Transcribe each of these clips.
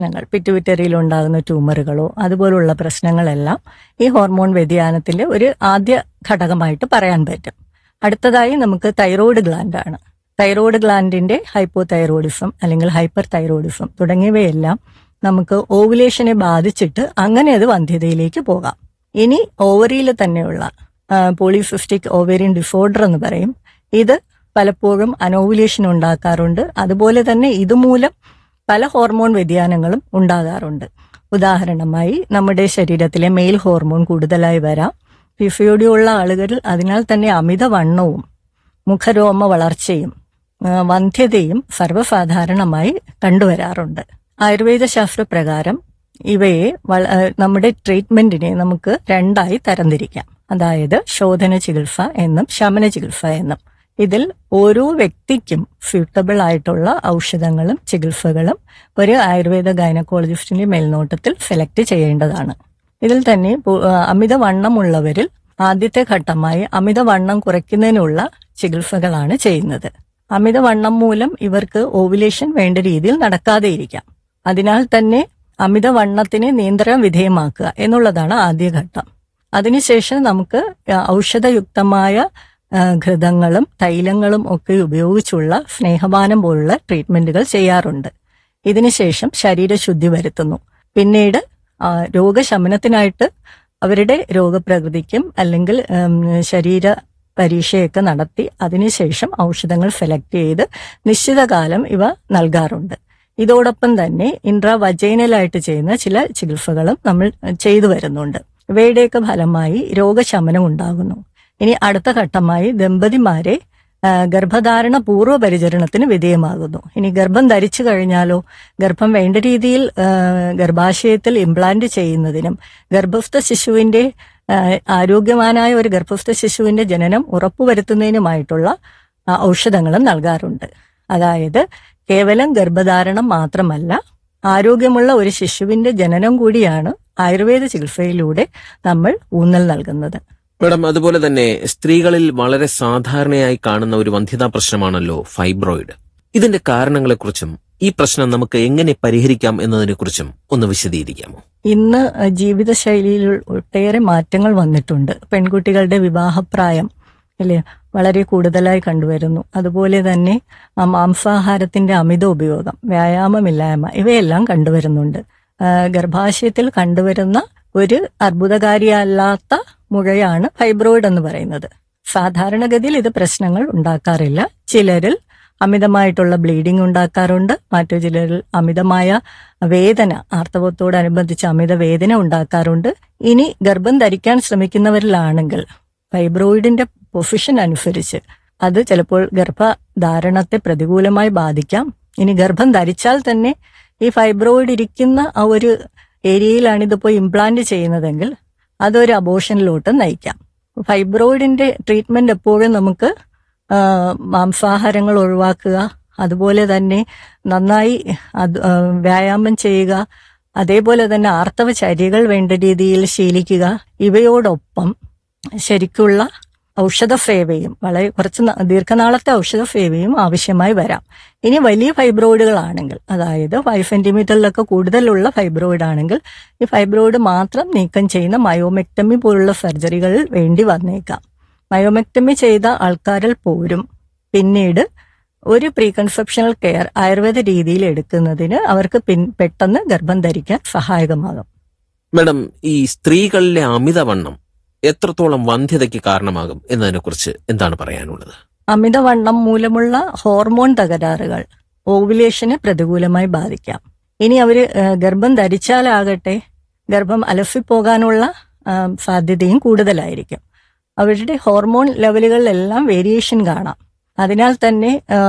പ്രശ്നങ്ങൾ പിറ്റുവിറ്ററിയിൽ ഉണ്ടാകുന്ന ട്യൂമറുകളോ അതുപോലുള്ള പ്രശ്നങ്ങളെല്ലാം ഈ ഹോർമോൺ വ്യതിയാനത്തിന്റെ ഒരു ആദ്യ ഘടകമായിട്ട് പറയാൻ പറ്റും അടുത്തതായി നമുക്ക് തൈറോയ്ഡ് ഗ്ലാൻഡാണ് തൈറോയ്ഡ് ഗ്ലാൻഡിന്റെ ഹൈപ്പോ തൈറോയിഡിസം അല്ലെങ്കിൽ ഹൈപ്പർ തൈറോയിഡിസം തുടങ്ങിയവയെല്ലാം നമുക്ക് ഓവുലേഷനെ ബാധിച്ചിട്ട് അങ്ങനെ അത് വന്ധ്യതയിലേക്ക് പോകാം ഇനി ഓവറിയിൽ തന്നെയുള്ള പോളിസിസ്റ്റിക് ഓവേറിയൻ ഡിസോർഡർ എന്ന് പറയും ഇത് പലപ്പോഴും അനോവുലേഷൻ ഉണ്ടാക്കാറുണ്ട് അതുപോലെ തന്നെ ഇതുമൂലം പല ഹോർമോൺ വ്യതിയാനങ്ങളും ഉണ്ടാകാറുണ്ട് ഉദാഹരണമായി നമ്മുടെ ശരീരത്തിലെ മെയിൽ ഹോർമോൺ കൂടുതലായി വരാം പിസിയോഡി ഉള്ള ആളുകളിൽ അതിനാൽ തന്നെ അമിതവണ്ണവും മുഖരോമ വളർച്ചയും ആ, വന്ധ്യതയും സർവ്വസാധാരണമായി കണ്ടുവരാറുണ്ട് ആയുർവേദ ശാസ്ത്രപ്രകാരം ഇവയെ വള- ആ, നമ്മുടെ ട്രീറ്റ്മെന്റിനെ നമുക്ക് രണ്ടായി തരംതിരിക്കാം അതായത് ശോധന ചികിത്സ എന്നും ശമന ചികിത്സ എന്നും ഇതിൽ ഓരോ വ്യക്തിക്കും സ്യൂട്ടബിൾ ആയിട്ടുള്ള ഔഷധങ്ങളും ചികിത്സകളും ഒരു ആയുർവേദ ഗൈനക്കോളജിസ്റ്റിന്റെ മേൽനോട്ടത്തിൽ സെലക്ട് ചെയ്യേണ്ടതാണ് ഇതിൽ തന്നെ പു- ആ, അമിതവണ്ണമുള്ളവരിൽ ആദ്യത്തെ ഘട്ടമായി അമിതവണ്ണം കുറയ്ക്കുന്നതിനുള്ള ചികിത്സകളാണ് ചെയ്യുന്നത് അമിതവണ്ണം മൂലം ഇവർക്ക് ഓവുലേഷൻ വേണ്ട രീതിയിൽ നടക്കാതെ ഇരിക്കാം അതിനാൽ തന്നെ അമിതവണ്ണത്തിന് നിയന്ത്രണ വിധേയമാക്കുക എന്നുള്ളതാണ് ആദ്യ ഘട്ടം അതിനുശേഷം നമുക്ക് ആ, ഔഷധയുക്തമായ ആ, ഘൃതങ്ങളും തൈലങ്ങളും ഒക്കെ ഉപയോഗിച്ചുള്ള സ്നേഹപാനം പോലുള്ള ട്രീറ്റ്മെന്റുകൾ ചെയ്യാറുണ്ട് ഇതിനുശേഷം ശരീരശുദ്ധി വരുത്തുന്നു പിന്നീട് ആ, രോഗശമനത്തിനായിട്ട് അവരുടെ രോഗപ്രകൃതിക്കും അല്ലെങ്കിൽ ഉം, ശരീര പരീക്ഷയൊക്കെ നടത്തി അതിനുശേഷം ഔഷധങ്ങൾ സെലക്ട് ചെയ്ത് നിശ്ചിത കാലം ഇവ നൽകാറുണ്ട് ഇതോടൊപ്പം തന്നെ ഇൻട്രാവജൈനലായിട്ട് ചെയ്യുന്ന ചില ചികിത്സകളും നമ്മൾ ചെയ്തു വരുന്നുണ്ട് ഇവയുടെയൊക്കെ ഫലമായി രോഗശമനം ഉണ്ടാകുന്നു ഇനി അടുത്ത ഘട്ടമായി ദമ്പതിമാരെ ആ, ഗർഭധാരണ പൂർവ്വ പരിചരണത്തിന് വിധേയമാകുന്നു ഇനി ഗർഭം ധരിച്ചു കഴിഞ്ഞാലോ ഗർഭം വേണ്ട രീതിയിൽ ആ, ഗർഭാശയത്തിൽ ഇംപ്ലാന്റ് ചെയ്യുന്നതിനും ഗർഭസ്ഥ ശിശുവിന്റെ ആ, ആരോഗ്യവാനായ ഒരു ഗർഭസ്ഥ ശിശുവിന്റെ ജനനം ഉറപ്പുവരുത്തുന്നതിനുമായിട്ടുള്ള ആ, ഔഷധങ്ങളും നൽകാറുണ്ട് അതായത് കേവലം ഗർഭധാരണം മാത്രമല്ല ആരോഗ്യമുള്ള ഒരു ശിശുവിന്റെ ജനനം കൂടിയാണ് ആയുർവേദ ചികിത്സയിലൂടെ നമ്മൾ ഊന്നൽ നൽകുന്നത് മാഡം അതുപോലെ തന്നെ സ്ത്രീകളിൽ വളരെ സാധാരണയായി കാണുന്ന ഒരു വന്ധ്യതാ പ്രശ്നമാണല്ലോ ഫൈബ്രോയിഡ് ഇതിന്റെ കാരണങ്ങളെക്കുറിച്ചും ഈ പ്രശ്നം നമുക്ക് എങ്ങനെ പരിഹരിക്കാം എന്നതിനെക്കുറിച്ചും ഒന്ന് വിശദീകരിക്കാമോ ഇന്ന് ജീവിതശൈലിയിൽ ഒട്ടേറെ മാറ്റങ്ങൾ വന്നിട്ടുണ്ട് പെൺകുട്ടികളുടെ വിവാഹപ്രായം അല്ലേ വളരെ കൂടുതലായി കണ്ടുവരുന്നു അതുപോലെ തന്നെ ആ മാംസാഹാരത്തിന്റെ അമിത ഉപയോഗം വ്യായാമമില്ലായ്മ ഇവയെല്ലാം കണ്ടുവരുന്നുണ്ട് ആ, ഗർഭാശയത്തിൽ കണ്ടുവരുന്ന ഒരു അർബുദകാരിയല്ലാത്ത മുഴയാണ് ഫൈബ്രോയിഡ് എന്ന് പറയുന്നത് സാധാരണഗതിയിൽ ഇത് പ്രശ്നങ്ങൾ ഉണ്ടാക്കാറില്ല ചിലരിൽ അമിതമായിട്ടുള്ള ബ്ലീഡിംഗ് ഉണ്ടാക്കാറുണ്ട് മറ്റു ചിലരിൽ അമിതമായ വേദന ആർത്തവത്തോടനുബന്ധിച്ച് അമിത വേദന ഉണ്ടാക്കാറുണ്ട് ഇനി ഗർഭം ധരിക്കാൻ ശ്രമിക്കുന്നവരിലാണെങ്കിൽ ഫൈബ്രോയിഡിന്റെ പൊസിഷൻ അനുസരിച്ച് അത് ചിലപ്പോൾ ഗർഭധാരണത്തെ പ്രതികൂലമായി ബാധിക്കാം ഇനി ഗർഭം ധരിച്ചാൽ തന്നെ ഈ ഫൈബ്രോയിഡ് ഇരിക്കുന്ന ആ ഒരു ഏരിയയിലാണ് ഇതിപ്പോൾ ഇംപ്ലാന്റ് ചെയ്യുന്നതെങ്കിൽ അതൊരു അബോഷനിലോട്ട് നയിക്കാം ഫൈബ്രോയിഡിന്റെ ട്രീറ്റ്മെന്റ് എപ്പോഴും നമുക്ക് ആ, മാംസാഹാരങ്ങൾ ഒഴിവാക്കുക അതുപോലെ തന്നെ നന്നായി അത് ആ, വ്യായാമം ചെയ്യുക അതേപോലെ തന്നെ ആർത്തവ ചര്യകൾ വേണ്ട രീതിയിൽ ശീലിക്കുക ഇവയോടൊപ്പം ശരിക്കുള്ള ഔഷധ സേവയും വളരെ കുറച്ച് ന- ദീർഘനാളത്തെ ഔഷധ സേവയും ആവശ്യമായി വരാം ഇനി വലിയ ഫൈബ്രോയിഡുകളാണെങ്കിൽ അതായത് ഫൈവ് സെന്റിമീറ്ററിലൊക്കെ കൂടുതലുള്ള ഫൈബ്രോയിഡ് ആണെങ്കിൽ ഈ ഫൈബ്രോയിഡ് മാത്രം നീക്കം ചെയ്യുന്ന മയോമെക്ടമി പോലുള്ള സർജറികൾ വേണ്ടി വന്നേക്കാം മയോമെക്ടമി ചെയ്ത ആൾക്കാരിൽ പോരും പിന്നീട് ഒരു പ്രീ കൺസെപ്ഷണൽ കെയർ ആയുർവേദ രീതിയിൽ എടുക്കുന്നതിന് അവർക്ക് പിൻ പെട്ടെന്ന് ഗർഭം ധരിക്കാൻ സഹായകമാകും മാഡം ഈ സ്ത്രീകളിലെ അമിതവണ്ണം എത്രത്തോളം വന്ധ്യതയ്ക്ക് കാരണമാകും എന്നതിനെക്കുറിച്ച് എന്താണ് പറയാനുള്ളത് അമിതവണ്ണം മൂലമുള്ള ഹോർമോൺ തകരാറുകൾ ഓവുലേഷനെ പ്രതികൂലമായി ബാധിക്കാം ഇനി അവര് ഏഹ്, ഗർഭം ധരിച്ചാലാകട്ടെ ഗർഭം അലസിപ്പോകാനുള്ള ആ, സാധ്യതയും കൂടുതലായിരിക്കും അവരുടെ ഹോർമോൺ ലെവലുകളിലെല്ലാം വേരിയേഷൻ കാണാം അതിനാൽ തന്നെ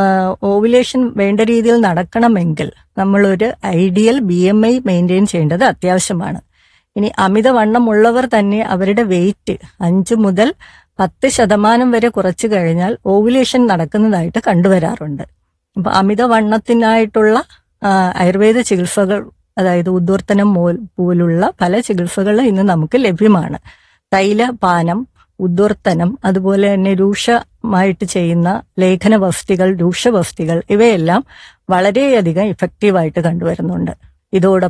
ഓവുലേഷൻ വേണ്ട രീതിയിൽ നടക്കണമെങ്കിൽ നമ്മളൊരു ideal B M I maintain ചെയ്യേണ്ടത് അത്യാവശ്യമാണ് ഇനി അമിതവണ്ണമുള്ളവർ തന്നെ അവരുടെ വെയിറ്റ് അഞ്ച് മുതൽ പത്ത് ശതമാനം വരെ കുറച്ചു കഴിഞ്ഞാൽ ഓവുലേഷൻ നടക്കുന്നതായിട്ട് കണ്ടുവരാറുണ്ട് അപ്പൊ അമിതവണ്ണത്തിനായിട്ടുള്ള ആ, ആയുർവേദ ചികിത്സകൾ അതായത് ഉദ്വർത്തനം മോൽ പോലുള്ള പല ചികിത്സകളും ഇന്ന് നമുക്ക് ലഭ്യമാണ് തൈലപാനം ഉദ്വർത്തനം അതുപോലെ തന്നെ രൂക്ഷമായിട്ട് ചെയ്യുന്ന ലേഖന വസ്തികൾ രൂക്ഷവസ്തികൾ ഇവയെല്ലാം വളരെയധികം ഇഫക്റ്റീവായിട്ട് കണ്ടുവരുന്നുണ്ട് ഇതോടൊപ്പം